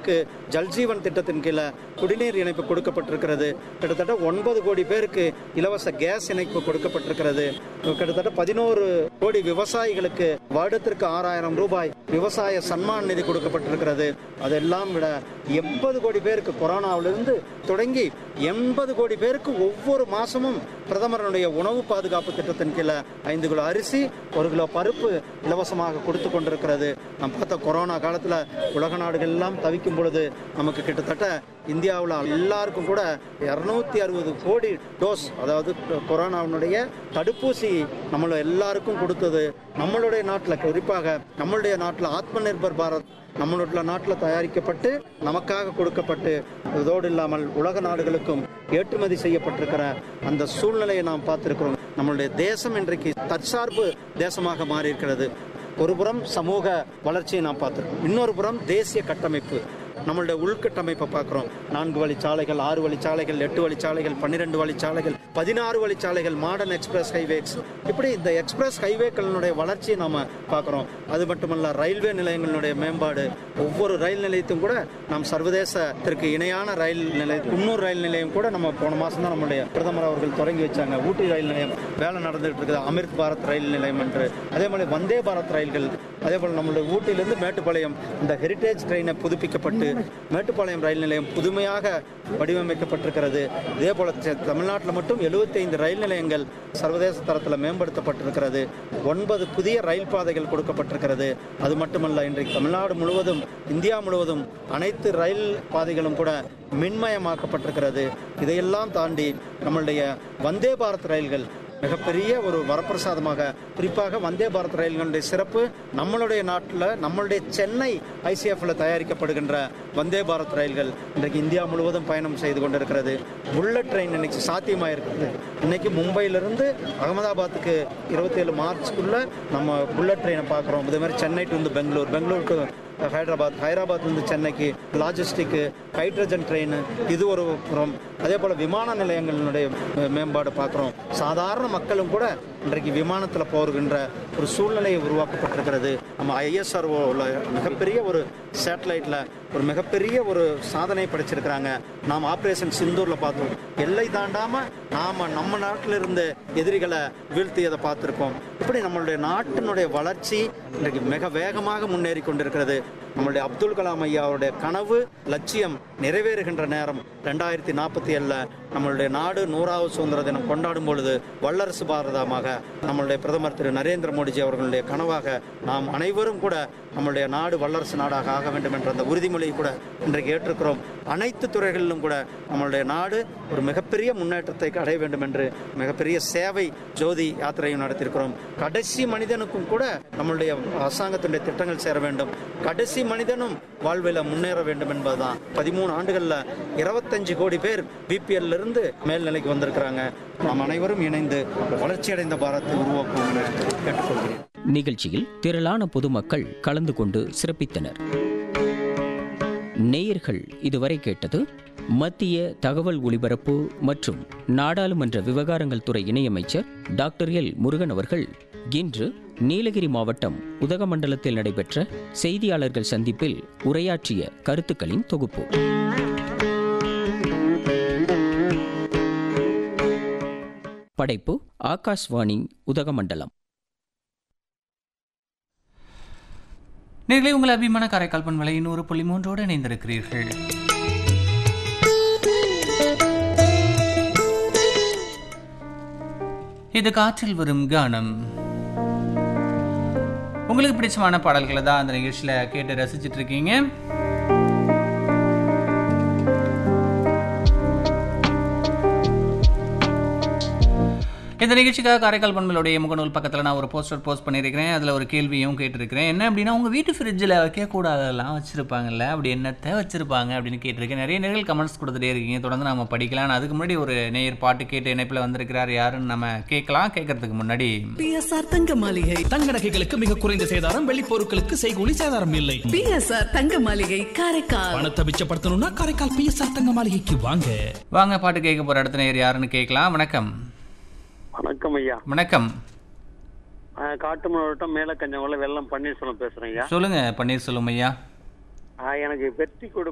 பேருக்கு ஜல்ஜீவன் திட்டத்தின் கீழே குடிநீர் இணைப்பு கொடுக்கப்பட்டிருக்கிறது கிட்டத்தட்ட ஒன்பது கோடி பேருக்கு இலவச கேஸ் இணைப்பு கொடுக்கப்பட்டிருக்கிறது கிட்டத்தட்ட பதினோரு கோடி விவசாயிகளுக்கு வருடத்திற்கு ஆறாயிரம் ரூபாய் விவசாய சன்மான் நிதி கொடுக்கப்பட்டிருக்கிறது அதெல்லாம் விட எண்பது கோடி பேருக்கு கொரோனாவிலிருந்து தொடங்கி எண்பது கோடி பேருக்கு ஒவ்வொரு மாசமும் பிரதமருடைய உணவு பாதுகாப்பு திட்டத்தின் கீழே ஐந்து கிலோ அரிசி ஒரு கிலோ பருப்பு இலவசமாக கொடுத்து கொண்டிருக்கிறது நாம் பார்த்த கொரோனா காலத்தில் உலக நாடுகள் எல்லாம் தவிக்கும் பொழுது நமக்கு கிட்டத்தட்ட இந்தியாவில் எல்லாருக்கும் கூட இரநூத்தி அறுபது கோடி டோஸ் அதாவது கொரோனாவினுடைய தடுப்பூசி நம்மள எல்லாருக்கும் கொடுத்தது நம்மளுடைய நாட்டில் குறிப்பாக நம்மளுடைய நாட்டில் ஆத்ம நிர்பர் பாரத் நம்மளுடைய நாட்டில் தயாரிக்கப்பட்டு நமக்காக கொடுக்கப்பட்டு இதோடு இல்லாமல் உலக நாடுகளுக்கும் ஏற்றுமதி செய்யப்பட்டிருக்கிற அந்த சூழ்நிலையை நாம் பார்த்திருக்கிறோம் நம்மளுடைய தேசம் இன்றைக்கு தற்சார்பு தேசமாக மாறி இருக்கிறது ஒரு புறம் சமூக வளர்ச்சியை நாம் பார்த்திருக்கோம் இன்னொரு புறம் தேசிய கட்டமைப்பு நம்மளுடைய உள்கட்டமைப்பை பார்க்குறோம் நான்கு வழிச்சாலைகள் ஆறு வழிச்சாலைகள் எட்டு வழிச்சாலைகள் பன்னிரெண்டு வழிச்சாலைகள் பதினாறு வழிச்சாலைகள் மாடர்ன் எக்ஸ்பிரஸ் ஹைவேஸ் இப்படி இந்த எக்ஸ்பிரஸ் ஹைவேக்களினுடைய வளர்ச்சியை நாம் பார்க்குறோம் அது மட்டுமல்ல ரயில்வே நிலையங்களுடைய மேம்பாடு ஒவ்வொரு ரயில் நிலையத்தையும் கூட நாம் சர்வதேசத்திற்கு இணையான ரயில் நிலையம் குன்னூர் ரயில் நிலையம் கூட நம்ம போன மாதம் தான் நம்முடைய பிரதமர் அவர்கள் தொடங்கி வச்சாங்க ஊட்டி ரயில் நிலையம் வேலை நடந்துகிட்டு இருக்குது அமிர்த் பாரத் ரயில் நிலையம் என்று அதே மாதிரி வந்தே பாரத் ரயில்கள் அதே போல் நம்மளுடைய ஊட்டியிலிருந்து மேட்டுப்பாளையம் இந்த ஹெரிட்டேஜ் ட்ரெயினை புதுப்பிக்கப்பட்டு மேட்டுப்பாளையம் ரயில் நிலையம் புதுமையாக வடிவமைக்கப்பட்டிருக்கிறது இதே போல தெ- தமிழ்நாட்டில் மட்டும் 75 ரயில் நிலையங்கள் சர்வதேச தரத்தில் மேம்படுத்தப்பட்டிருக்கிறது ஒன்பது புதிய ரயில் பாதைகள் கொடுக்கப்பட்டிருக்கிறது அது மட்டுமல்ல இன்றைக்கு தமிழ்நாடு முழுவதும் இந்தியா முழுவதும் அனைத்து ரயில் பாதைகளும் கூட மின்மயமாக்கப்பட்டிருக்கிறது இதையெல்லாம் தாண்டி நம்மளுடைய வந்தே பாரத் ரயில்கள் மிகப்பெரிய ஒரு வரப்பிரசாதமாக குறிப்பாக வந்தே பாரத் ரயில்களுடைய சிறப்பு நம்மளுடைய நாட்டில் நம்மளுடைய சென்னை ஐசிஎஃப்ல தயாரிக்கப்படுகின்ற வந்தே பாரத் ரயில்கள் இன்றைக்கு இந்தியா முழுவதும் பயணம் செய்து கொண்டிருக்கிறது புல்லட் ட்ரெயின் இன்னைக்கு சாத்தியமாக இருக்குது இன்னைக்கு மும்பையிலிருந்து அகமதாபாத்துக்கு இருபத்தேழு மார்ச்சுக்குள்ள நம்ம புல்லட் ட்ரெயினை பார்க்குறோம் இதே மாதிரி சென்னை டு வந்து பெங்களூர் பெங்களூர் டு ஹைதராபாத் ஹைதராபாத் வந்து சென்னைக்கு லாஜிஸ்டிக்கு ஹைட்ரஜன் ட்ரெயின் இது ஒரு புறம் அதே போல் விமான நிலையங்களினுடைய மே- மேம்பாடு பார்க்குறோம் சாதாரண மக்களும் கூட இன்றைக்கு விமானத்தில் போகின்ற ஒரு சூழ்நிலையை உருவாக்கப்பட்டிருக்கிறது நம்ம ஐஎஸ்ஆர்ஓவில் மிகப்பெரிய ஒரு சேட்டலைட்டில் ஒரு மிகப்பெரிய ஒரு சாதனை படைச்சிருக்கிறாங்க நாம் ஆப்ரேஷன் சிந்தூரில் பார்த்தோம் எல்லை தாண்டாமல் நாம் நம்ம நாட்டில் இருந்த எதிரிகளை வீழ்த்தியதை பார்த்துருக்கோம் இப்படி நம்மளுடைய நாட்டினுடைய வளர்ச்சி இன்றைக்கு மிக வேகமாக முன்னேறி கொண்டிருக்கிறது நம்மளுடைய அப்துல் கலாம் ஐயாவுடைய கனவு லட்சியம் நிறைவேறுகின்ற நேரம் ரெண்டாயிரத்தி நாற்பத்தி ஏழில் நம்மளுடைய நாடு நூறாவது சுதந்திர தினம் கொண்டாடும் பொழுது வல்லரசு பாரதமாக நம்மளுடைய பிரதமர் திரு நரேந்திர மோடிஜி அவர்களுடைய கனவாக நாம் அனைவரும் கூட நம்மளுடைய நாடு வல்லரசு நாடாக ஆக வேண்டும் என்ற அந்த உறுதிமொழியை கூட இன்றைக்கு ஏற்றிருக்கிறோம் அனைத்து துறைகளிலும் கூட நம்மளுடைய நாடு ஒரு மிகப்பெரிய முன்னேற்றத்தை அடைய வேண்டும் என்று மிகப்பெரிய சேவை ஜோதி யாத்திரையும் நடத்தியிருக்கிறோம் கடைசி மனிதனுக்கும் கூட நம்மளுடைய அரசாங்கத்தினுடைய திட்டங்கள் சேர வேண்டும் கடைசி மனிதனும் வாழ்வில் முன்னேற வேண்டும் என்பதுதான் பதிமூணு ஆண்டுகளில் இருபத்தஞ்சு கோடி பேர் பிபிஎல்ல இருந்து மேல்நிலைக்கு வந்திருக்கிறாங்க நாம் அனைவரும் இணைந்து வளர்ச்சியடைந்த பாரத்தை உருவாக்குவோம் என கேட்டுக்கொள்கிறேன் நிகழ்ச்சியில் திரளான பொதுமக்கள் கலந்து கொண்டு சிறப்பித்தனர் நேயர்கள் இதுவரை கேட்டது மத்திய தகவல் ஒலிபரப்பு மற்றும் நாடாளுமன்ற விவகாரங்கள் துறை இணையமைச்சர் டாக்டர் எல் முருகன் அவர்கள் இன்று நீலகிரி மாவட்டம் உதகமண்டலத்தில் நடைபெற்ற செய்தியாளர்கள் சந்திப்பில் உரையாற்றிய கருத்துக்களின் தொகுப்பு படைப்பு ஆகாஷ்வாணி உதகமண்டலம் நேர்களே உங்கள் அபிமான காரைக்கால் பண்பலை நூறு புள்ளி மூன்றோடு இணைந்திருக்கிறீர்கள் இது காற்றில் வரும் கானம் உங்களுக்கு பிடிச்சமான பாடல்களை தான் அந்த நிகழ்ச்சியில் கேட்டு ரசிச்சிட்டு இருக்கீங்க இந்த நிகழ்ச்சிக்காக காரைக்கால் பண்பலுடைய முகநூல் பக்கத்தில் நான் ஒரு போஸ்டர் போஸ்ட் பண்ணியிருக்கிறேன் அதில் ஒரு கேள்வியும் கேட்டிருக்கிறேன் என்ன அப்படின்னா உங்கள் வீட்டு ஃப்ரிட்ஜில் வைக்கக்கூடாதெல்லாம் வச்சுருப்பாங்கல்ல அப்படி என்னத்தை வச்சுருப்பாங்க அப்படின்னு கேட்டிருக்கேன் நிறைய நேர்கள் கமெண்ட்ஸ் கொடுத்துட்டே இருக்கீங்க தொடர்ந்து நம்ம படிக்கலாம் நான் அதுக்கு முன்னாடி ஒரு நேயர் பாட்டு கேட்டு இணைப்பில் வந்திருக்கிறார் யாருன்னு நம்ம கேட்கலாம் கேட்கறதுக்கு முன்னாடி பிஎஸ்ஆர் தங்க மாளிகை தங்க நகைகளுக்கு மிக குறைந்த சேதாரம் வெள்ளி பொருட்களுக்கு செய்கூலி சேதாரம் இல்லை பிஎஸ்ஆர் தங்க மாளிகை காரைக்கால் பணத்தை மிச்சப்படுத்தணும்னா காரைக்கால் பிஎஸ்ஆர் தங்க மாளிகைக்கு வாங்க வாங்க பாட்டு கேட்க போகிற அடுத்த நேயர் யாருன்னு கேட்கலாம் வணக்கம் வணக்கம் ஐயா வணக்கம் ஆஹ் காட்டு மாவட்டம் மேலக்கஞ்சங்குளம் வெள்ளம் பன்னீர்செல்வம் பேசுறேன் ஐயா சொல்லுங்க பன்னீர்செல்வம் ஐயா ஆஹ் எனக்கு வெற்றி கொடு